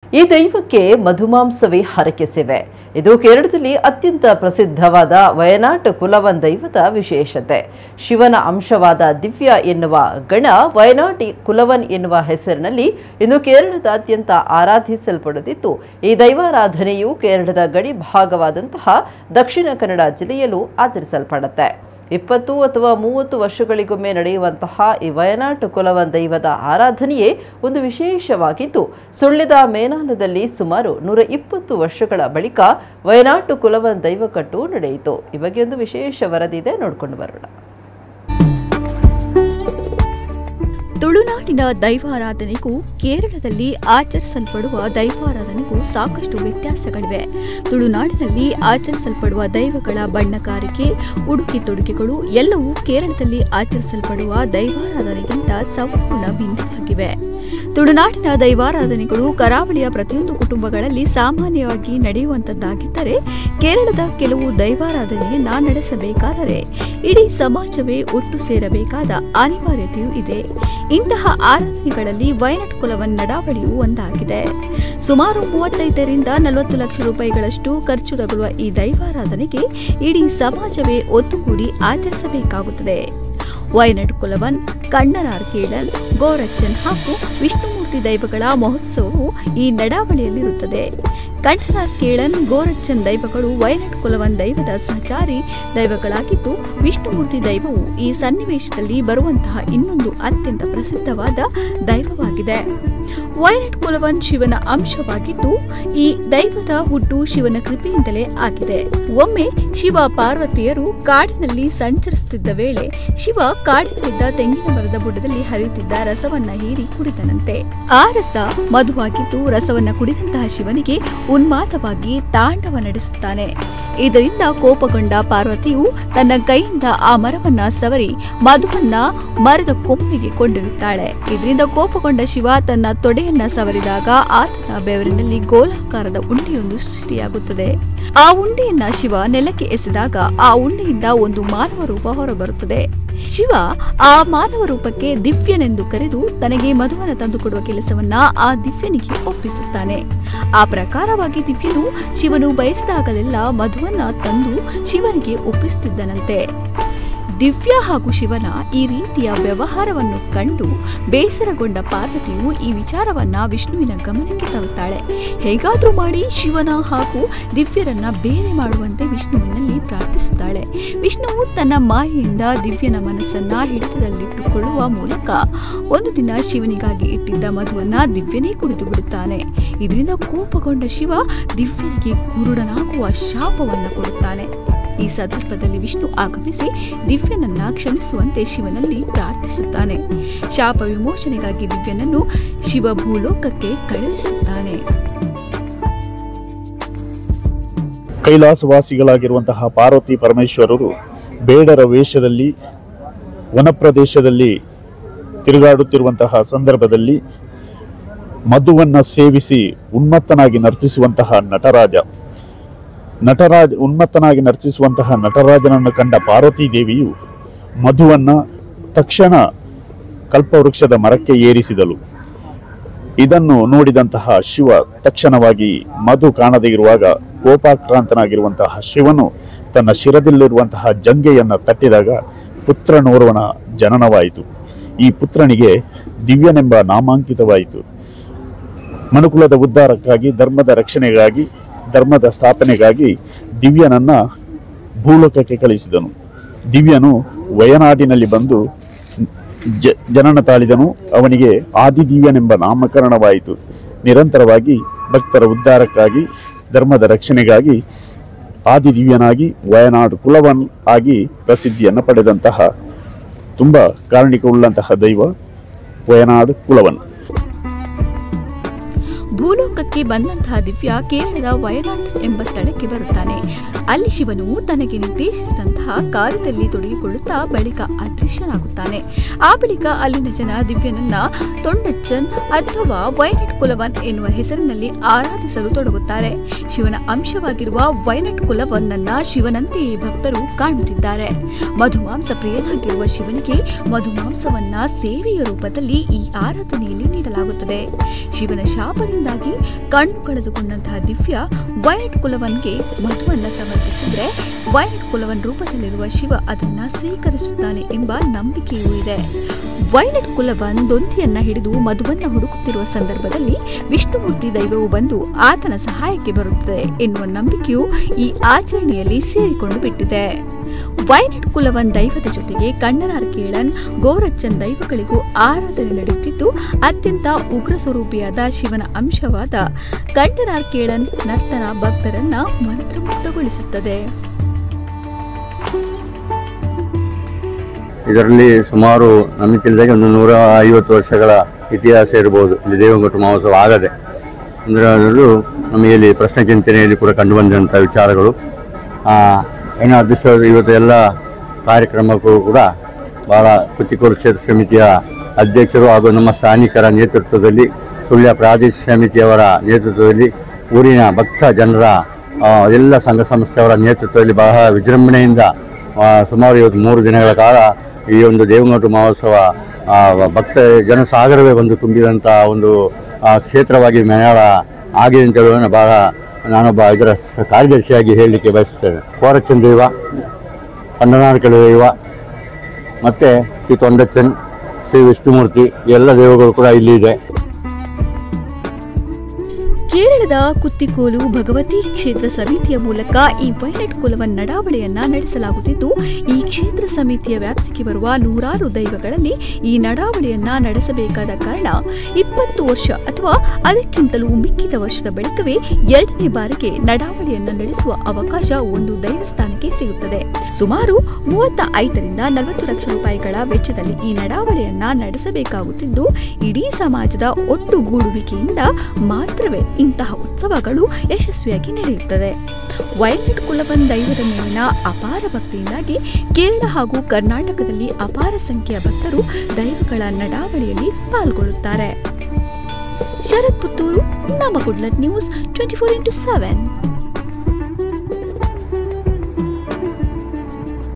ಈ ದೈವಕ್ಕೆ ಮಧುಮಾಂಸವೇ ಹರಕೆ ಸೇವೆ ಇದು ಕೇರಳದಲ್ಲಿ ಅತ್ಯಂತ ಪ್ರಸಿದ್ಧವಾದ ವಯನಾಟ್ ಕುಲವನ್ ದೈವದ ವಿಶೇಷತೆ ಶಿವನ ಅಂಶವಾದ ದಿವ್ಯ ಎನ್ನುವ ಗಣ ವಯನಾಟಿ ಕುಲವನ್ ಎನ್ನುವ ಹೆಸರಿನಲ್ಲಿ ಇಂದು ಕೇರಳದಾದ್ಯಂತ ಆರಾಧಿಸಲ್ಪಡುತ್ತಿದ್ದು ಈ ದೈವಾರಾಧನೆಯು ಕೇರಳದ ಗಡಿ ಭಾಗವಾದಂತಹ ದಕ್ಷಿಣ ಕನ್ನಡ ಜಿಲ್ಲೆಯಲ್ಲೂ ಆಚರಿಸಲ್ಪಡುತ್ತೆ ಇಪ್ಪತ್ತು ಅಥವಾ ಮೂವತ್ತು ವರ್ಷಗಳಿಗೊಮ್ಮೆ ನಡೆಯುವಂತಹ ಈ ವಯನಾಟ್ ಕುಲವನ್ ದೈವದ ಆರಾಧನೆಯೇ ಒಂದು ವಿಶೇಷವಾಗಿದ್ದು ಸುಳ್ಳಿದ ಮೇನಾಲದಲ್ಲಿ ಸುಮಾರು ನೂರ ಇಪ್ಪತ್ತು ವರ್ಷಗಳ ಬಳಿಕ ವಯನಾಟು ಕುಲವನ್ ದೈವಕಟ್ಟು ನಡೆಯಿತು ಈ ಬಗ್ಗೆ ಒಂದು ವಿಶೇಷ ವರದಿ ಇದೆ ನೋಡ್ಕೊಂಡು ಬರೋಣ ತುಳುನಾಡಿನ ದೈವಾರಾಧನೆಗೂ ಕೇರಳದಲ್ಲಿ ಆಚರಿಸಲ್ಪಡುವ ದೈವಾರಾಧನೆಗೂ ಸಾಕಷ್ಟು ವ್ಯತ್ಯಾಸಗಳಿವೆ ತುಳುನಾಡಿನಲ್ಲಿ ಆಚರಿಸಲ್ಪಡುವ ದೈವಗಳ ಬಣ್ಣಗಾರಿಕೆ ಉಡುಗೆ ತೊಡುಗೆಗಳು ಎಲ್ಲವೂ ಕೇರಳದಲ್ಲಿ ಆಚರಿಸಲ್ಪಡುವ ದೈವಾರಾಧನೆಗಿಂತ ಸಂಪೂರ್ಣ ಭಿನ್ನವಾಗಿವೆ ತುಳುನಾಡಿನ ದೈವಾರಾಧನೆಗಳು ಕರಾವಳಿಯ ಪ್ರತಿಯೊಂದು ಕುಟುಂಬಗಳಲ್ಲಿ ಸಾಮಾನ್ಯವಾಗಿ ನಡೆಯುವಂತದ್ದಾಗಿದ್ದರೆ ಕೇರಳದ ಕೆಲವು ದೈವಾರಾಧನೆಯನ್ನ ನಡೆಸಬೇಕಾದರೆ ಇಡೀ ಸಮಾಜವೇ ಒಟ್ಟು ಸೇರಬೇಕಾದ ಅನಿವಾರ್ಯತೆಯೂ ಇದೆ ಇಂತಹ ಆರಾಧನೆಗಳಲ್ಲಿ ವಯನಾಡ್ ಕುಲವನ್ ನಡಾವಳಿಯೂ ಒಂದಾಗಿದೆ ಸುಮಾರು ಮೂವತ್ತೈದರಿಂದ ನಲವತ್ತು ಲಕ್ಷ ರೂಪಾಯಿಗಳಷ್ಟು ಖರ್ಚು ತಗುಲುವ ಈ ದೈವಾರಾಧನೆಗೆ ಇಡೀ ಸಮಾಜವೇ ಒತ್ತುಗೂಡಿ ಆಚರಿಸಬೇಕಾಗುತ್ತದೆ ವಯನಾಡ್ ಕುಲವನ್ ಕಣ್ಣನಾರ್ ಕೇಳಲ್ ಗೋರಚ್ಚನ್ ಹಾಗೂ ವಿಷ್ಣುಮೂರ್ತಿ ದೈವಗಳ ಮಹೋತ್ಸವವು ಈ ನಡಾವಳಿಯಲ್ಲಿರುತ್ತದೆ ಕಂಠನಾಥ್ ಕೇಳನ್ ಗೋರಚ್ಚನ್ ದೈವಗಳು ವಯನಾಡ್ ಕುಲವನ್ ದೈವದ ಸಹಚಾರಿ ದೈವಗಳಾಗಿದ್ದು ವಿಷ್ಣುಮೂರ್ತಿ ದೈವವು ಈ ಸನ್ನಿವೇಶದಲ್ಲಿ ಬರುವಂತಹ ಇನ್ನೊಂದು ಅತ್ಯಂತ ಪ್ರಸಿದ್ಧವಾದ ದೈವವಾಗಿದೆ ವಯನಾಡ್ ಕುಲವನ್ ಶಿವನ ಅಂಶವಾಗಿದ್ದು ಈ ದೈವದ ಹುಟ್ಟು ಶಿವನ ಕೃಪೆಯಿಂದಲೇ ಆಗಿದೆ ಒಮ್ಮೆ ಶಿವ ಪಾರ್ವತಿಯರು ಕಾಡಿನಲ್ಲಿ ಸಂಚರಿಸುತ್ತಿದ್ದ ವೇಳೆ ಶಿವ ಕಾಡಿನಲ್ಲಿದ್ದ ತೆಂಗಿನ ಮರದ ಬುಡದಲ್ಲಿ ಹರಿಯುತ್ತಿದ್ದ ರಸವನ್ನ ಹೀರಿ ಕುಡಿದನಂತೆ ಆ ರಸ ಮಧುವಾಗಿದ್ದು ರಸವನ್ನ ಕುಡಿದಂತಹ ಶಿವನಿಗೆ ಉನ್ಮಾದವಾಗಿ ತಾಂಡವ ನಡೆಸುತ್ತಾನೆ ಇದರಿಂದ ಕೋಪಗೊಂಡ ಪಾರ್ವತಿಯು ತನ್ನ ಕೈಯಿಂದ ಆ ಮರವನ್ನ ಸವರಿ ಮಧುವನ್ನ ಮರದ ಕೊಂಬಿಗೆ ಕೊಂಡೊಯ್ಯುತ್ತಾಳೆ ಇದರಿಂದ ಕೋಪಗೊಂಡ ಶಿವ ತನ್ನ ತೊಡೆಯನ್ನ ಸವರಿದಾಗ ಆತನ ಬೆವರಿನಲ್ಲಿ ಗೋಲಾಕಾರದ ಉಂಡೆಯೊಂದು ಸೃಷ್ಟಿಯಾಗುತ್ತದೆ ಆ ಉಂಡೆಯನ್ನ ಶಿವ ನೆಲಕ್ಕೆ ಎಸೆದಾಗ ಆ ಉಂಡೆಯಿಂದ ಒಂದು ಮಾನವ ರೂಪ ಹೊರಬರುತ್ತದೆ ಶಿವ ಆ ಮಾನವ ರೂಪಕ್ಕೆ ದಿವ್ಯನೆಂದು ಕರೆದು ತನಗೆ ಮಧುವನ ತಂದುಕೊಡುವ ಕೆಲಸವನ್ನ ಆ ದಿವ್ಯನಿಗೆ ಒಪ್ಪಿಸುತ್ತಾನೆ ಆ ಪ್ರಕಾರವಾಗಿ ದಿವ್ಯನು ಶಿವನು ಬಯಸಿದಾಗಲೆಲ್ಲ ಮಧುವನ್ನ ತಂದು ಶಿವನಿಗೆ ಒಪ್ಪಿಸುತ್ತಿದ್ದನಂತೆ ದಿವ್ಯ ಹಾಗೂ ಶಿವನ ಈ ರೀತಿಯ ವ್ಯವಹಾರವನ್ನು ಕಂಡು ಬೇಸರಗೊಂಡ ಪಾರ್ವತಿಯು ಈ ವಿಚಾರವನ್ನ ವಿಷ್ಣುವಿನ ಗಮನಕ್ಕೆ ತರುತ್ತಾಳೆ ಹೇಗಾದ್ರೂ ಮಾಡಿ ಶಿವನ ಹಾಗೂ ದಿವ್ಯರನ್ನ ಬೇರೆ ಮಾಡುವಂತೆ ವಿಷ್ಣುವಿನಲ್ಲಿ ಪ್ರಾರ್ಥಿಸುತ್ತಾಳೆ ವಿಷ್ಣುವು ತನ್ನ ಮಾಯೆಯಿಂದ ದಿವ್ಯನ ಮನಸ್ಸನ್ನ ಹಿಡಿತದಲ್ಲಿಟ್ಟುಕೊಳ್ಳುವ ಮೂಲಕ ಒಂದು ದಿನ ಶಿವನಿಗಾಗಿ ಇಟ್ಟಿದ್ದ ಮಧುವನ್ನ ದಿವ್ಯನೇ ಕುಡಿದು ಬಿಡುತ್ತಾನೆ ಇದರಿಂದ ಕೋಪಗೊಂಡ ಶಿವ ದಿವ್ಯನಿಗೆ ಕುರುಡನಾಗುವ ಶಾಪವನ್ನು ಕೊಡುತ್ತಾನೆ ಈ ಸಂದರ್ಭದಲ್ಲಿ ವಿಷ್ಣು ಆಗಮಿಸಿ ದಿವ್ಯನನ್ನ ಕ್ಷಮಿಸುವಂತೆ ಶಿವನಲ್ಲಿ ಪ್ರಾರ್ಥಿಸುತ್ತಾನೆ ಶಾಪ ವಿಮೋಚನೆಗಾಗಿ ದಿವ್ಯನನ್ನು ಶಿವ ಭೂಲೋಕಕ್ಕೆ ಕಳುಹಿಸುತ್ತಾನೆ ಕೈಲಾಸವಾಸಿಗಳಾಗಿರುವಂತಹ ಪಾರ್ವತಿ ಪರಮೇಶ್ವರರು ಬೇಡರ ವೇಷದಲ್ಲಿ ವನಪ್ರದೇಶದಲ್ಲಿ ತಿರುಗಾಡುತ್ತಿರುವಂತಹ ಸಂದರ್ಭದಲ್ಲಿ ಮಧುವನ್ನ ಸೇವಿಸಿ ಉನ್ಮತ್ತನಾಗಿ ನರ್ತಿಸುವಂತಹ ನಟರಾಜ ನಟರಾಜ ಉನ್ಮತ್ತನಾಗಿ ನರ್ತಿಸುವಂತಹ ನಟರಾಜನನ್ನು ಕಂಡ ಪಾರ್ವತಿ ದೇವಿಯು ಮಧುವನ್ನ ತಕ್ಷಣ ಕಲ್ಪವೃಕ್ಷದ ಮರಕ್ಕೆ ಏರಿಸಿದಳು ಇದನ್ನು ನೋಡಿದಂತಹ ಶಿವ ತಕ್ಷಣವಾಗಿ ಮಧು ಕಾಣದೇ ಇರುವಾಗ ಕೋಪಾಕ್ರಾಂತನಾಗಿರುವಂತಹ ಶಿವನು ತನ್ನ ಶಿರದಲ್ಲಿರುವಂತಹ ಜಂಗೆಯನ್ನ ತಟ್ಟಿದಾಗ ಪುತ್ರನೋರ್ವನ ಜನನವಾಯಿತು ಈ ಪುತ್ರನಿಗೆ ದಿವ್ಯನೆಂಬ ನಾಮಾಂಕಿತವಾಯಿತು ಮನುಕುಲದ ಉದ್ಧಾರಕ್ಕಾಗಿ ಧರ್ಮದ ರಕ್ಷಣೆಗಾಗಿ ಧರ್ಮದ ಸ್ಥಾಪನೆಗಾಗಿ ದಿವ್ಯನನ್ನ ಭೂಲೋಕಕ್ಕೆ ಕಳಿಸಿದನು ದಿವ್ಯನು ವಯನಾಡಿನಲ್ಲಿ ಬಂದು ಜ ಜನನ ತಾಳಿದನು ಅವನಿಗೆ ಆದಿದಿವ್ಯನೆಂಬ ನಾಮಕರಣವಾಯಿತು ನಿರಂತರವಾಗಿ ಭಕ್ತರ ಉದ್ಧಾರಕ್ಕಾಗಿ ಧರ್ಮದ ರಕ್ಷಣೆಗಾಗಿ ಆದಿದಿವ್ಯನಾಗಿ ವಯನಾಡು ಕುಲವನ್ ಆಗಿ ಪ್ರಸಿದ್ಧಿಯನ್ನು ಪಡೆದಂತಹ ತುಂಬ ಕಾರಣಿಕವುಳ್ಳಂತಹ ದೈವ ವಯನಾಡು ಕುಲವನ್ ಭೂಲೋಕಕ್ಕೆ ಬಂದಂತಹ ದಿವ್ಯ ಕೇರಳದ ವಯನಾಡ್ ಎಂಬ ಸ್ಥಳಕ್ಕೆ ಬರುತ್ತಾನೆ ಅಲ್ಲಿ ಶಿವನು ತನಗೆ ನಿರ್ದೇಶಿಸಿದಂತಹ ಕಾರ್ಯದಲ್ಲಿ ತೊಡಗಿಕೊಳ್ಳುತ್ತಾ ಬಳಿಕ ಅದೃಶ್ಯನಾಗುತ್ತಾನೆ ಆ ಬಳಿಕ ಅಲ್ಲಿನ ಜನ ದಿವ್ಯನನ್ನ ತೊಂಡಚ್ಚನ್ ಅಥವಾ ವಯನಟ್ ಕುಲವನ್ ಎನ್ನುವ ಹೆಸರಿನಲ್ಲಿ ಆರಾಧಿಸಲು ತೊಡಗುತ್ತಾರೆ ಶಿವನ ಅಂಶವಾಗಿರುವ ವಯನಟ್ ಕುಲವನ್ನನ್ನ ಶಿವನಂತೆಯೇ ಭಕ್ತರು ಕಾಣುತ್ತಿದ್ದಾರೆ ಮಧುಮಾಂಸ ಪ್ರಿಯನಾಗಿರುವ ಶಿವನಿಗೆ ಮಧುಮಾಂಸವನ್ನ ಸೇವೆಯ ರೂಪದಲ್ಲಿ ಈ ಆರಾಧನೆಯಲ್ಲಿ ನೀಡಲಾಗುತ್ತದೆ ಶಿವನ ಶಾಪದಿಂದ ನೋವಿನಿಂದಾಗಿ ಕಣ್ಣು ಕಳೆದುಕೊಂಡಂತಹ ದಿವ್ಯಾ ವೈಲೆಟ್ ಕುಲವನ್ಗೆ ಮಧುವನ್ನ ಸಮರ್ಪಿಸಿದ್ರೆ ವೈಲೆಟ್ ಕುಲವನ್ ರೂಪದಲ್ಲಿರುವ ಶಿವ ಅದನ್ನ ಸ್ವೀಕರಿಸುತ್ತಾನೆ ಎಂಬ ನಂಬಿಕೆಯೂ ಇದೆ ವೈಲೆಟ್ ಕುಲವನ್ ದೊಂದಿಯನ್ನ ಹಿಡಿದು ಮಧುವನ್ನ ಹುಡುಕುತ್ತಿರುವ ಸಂದರ್ಭದಲ್ಲಿ ವಿಷ್ಣುಮೂರ್ತಿ ದೈವವು ಬಂದು ಆತನ ಸಹಾಯಕ್ಕೆ ಬರುತ್ತದೆ ಎನ್ನುವ ನಂಬಿಕೆಯು ಈ ಆಚರಣೆಯಲ್ಲಿ ಸೇರಿಕೊಂಡು ಬಿಟ್ಟಿದೆ ವೈಲೆಟ್ ಕುಲವನ್ ದೈವದ ಜೊತೆಗೆ ಕಣ್ಣನಾರ್ ಕೇಳನ್ ಗೋರಚ್ಚನ್ ದೈವಗಳಿಗೂ ಆರಾಧನೆ ನಡೆಯುತ್ತಿದ್ದು ಅತ್ಯಂತ ಉಗ್ರ ಸ್ವರೂಪಿಯಾದ ಶಿವನ ಅಂಶವಾದ ಕಂಠನಾರ್ ಕೇಳನ್ ನರ್ತನ ಭಕ್ತರನ್ನ ಮಂತ್ರಮುಗ್ಧಗೊಳಿಸುತ್ತದೆ ಇದರಲ್ಲಿ ಸುಮಾರು ನಮಗೆ ತಿಳಿದಾಗೆ ಒಂದು ನೂರ ಐವತ್ತು ವರ್ಷಗಳ ಇತಿಹಾಸ ಇರಬಹುದು ಇಲ್ಲಿ ದೇವಂಗಟ್ಟು ಮಹೋತ್ಸವ ಆಗದೆ ಅಂದರೆ ಅದರಲ್ಲೂ ನಮಗೆ ಇಲ್ಲಿ ಪ್ರಶ್ನೆ ಚಿಂತನೆಯಲ್ಲಿ ಕೂಡ ಕಂಡುಬಂದಂಥ ವಿಚಾರಗಳು ಆ, ಏನೋ ಅದೃಷ್ಟ ಇವತ್ತು ಎಲ್ಲ ಕಾರ್ಯಕ್ರಮಕ್ಕೂ ಕೂಡ ಭಾಳ ಕುತ್ತಿಕೋಡು ಕ್ಷೇತ್ರ ಸಮಿತಿಯ ಅಧ್ಯಕ್ಷರು ಹಾಗೂ ನಮ್ಮ ಸ್ಥಾನಿಕರ ನೇತೃತ್ವದಲ್ಲಿ ಸುಳ್ಯ ಪ್ರಾದೇಶಿಕ ಸಮಿತಿಯವರ ನೇತೃತ್ವದಲ್ಲಿ ಊರಿನ ಭಕ್ತ ಜನರ ಆ, ಎಲ್ಲ ಸಂಘ ಸಂಸ್ಥೆಯವರ ನೇತೃತ್ವದಲ್ಲಿ ಬಹಳ ವಿಜೃಂಭಣೆಯಿಂದ ಆ, ಸುಮಾರು ಇವತ್ತು ಮೂರು ದಿನಗಳ ಕಾಲ ಈ ಒಂದು ದೇವನೋಟು ಮಹೋತ್ಸವ ಆ, ಭಕ್ತ ಜನಸಾಗರವೇ ಬಂದು ತುಂಬಿದಂಥ ಒಂದು ಆ, ಕ್ಷೇತ್ರವಾಗಿ ಮನೆಯಾಳ ಆಗಿದೆ ಅಂತ ಹೇಳುವುದನ್ನು ಬಹಳ ನಾನೊಬ್ಬ ಇದರ ಸ- ಕಾರ್ಯದರ್ಶಿಯಾಗಿ ಹೇಳಲಿಕ್ಕೆ ಬಯಸುತ್ತೇನೆ ಕೋರಚ್ಚನ್ ದೈವ ಕನ್ನನಾರ್ಕಳ ದೈವ ಮತ್ತು ಶ್ರೀ ತೊಂಡಚ್ಚನ್ ಶ್ರೀ ವಿಷ್ಣುಮೂರ್ತಿ ಈ ಎಲ್ಲ ದೇವಗಳು ಕೂಡ ಇಲ್ಲಿ ಇದೆ ಕೇರಳದ ಕುತ್ತಿಕೋಲು ಭಗವತಿ ಕ್ಷೇತ್ರ ಸಮಿತಿಯ ಮೂಲಕ ಈ ವೈಲೆಟ್ ಕುಲವನ್ ನಡಾವಳಿಯನ್ನ ನಡೆಸಲಾಗುತ್ತಿದ್ದು ಈ ಕ್ಷೇತ್ರ ಸಮಿತಿಯ ವ್ಯಾಪ್ತಿಗೆ ಬರುವ ನೂರಾರು ದೈವಗಳಲ್ಲಿ ಈ ನಡಾವಳಿಯನ್ನ ನಡೆಸಬೇಕಾದ ಕಾರಣ ಇಪ್ಪತ್ತು ವರ್ಷ ಅಥವಾ ಅದಕ್ಕಿಂತಲೂ ಮಿಕ್ಕಿದ ವರ್ಷದ ಬಳಿಕವೇ ಎರಡನೇ ಬಾರಿಗೆ ನಡಾವಳಿಯನ್ನ ನಡೆಸುವ ಅವಕಾಶ ಒಂದು ದೈವಸ್ಥಾನಕ್ಕೆ ಸಿಗುತ್ತದೆ ಸುಮಾರು ಮೂವತ್ತ ಐದರಿಂದ ನಲವತ್ತು ಲಕ್ಷ ರೂಪಾಯಿಗಳ ವೆಚ್ಚದಲ್ಲಿ ಈ ನಡಾವಳಿಯನ್ನ ನಡೆಸಬೇಕಾಗುತ್ತಿದ್ದು ಇಡೀ ಸಮಾಜದ ಒಟ್ಟುಗೂಡುವಿಕೆಯಿಂದ ಮಾತ್ರವೇ ಇಂತಹ ಉತ್ಸವಗಳು ಯಶಸ್ವಿಯಾಗಿ ನಡೆಯುತ್ತದೆ ವೈಲೆಟ್ ಕುಲವನ್ ದೈವದ ಮೇಲಿನ ಅಪಾರ ಭಕ್ತಿಯಿಂದಾಗಿ ಕೇರಳ ಹಾಗೂ ಕರ್ನಾಟಕದಲ್ಲಿ ಅಪಾರ ಸಂಖ್ಯೆಯ ಭಕ್ತರು ದೈವಗಳ ನಡಾವಳಿಯಲ್ಲಿ ಪಾಲ್ಗೊಳ್ಳುತ್ತಾರೆ ಶರತ್ ಪುತ್ತೂರು ನಮ್ಮ ಗುಡ್ಲಟ್ news twenty four into seven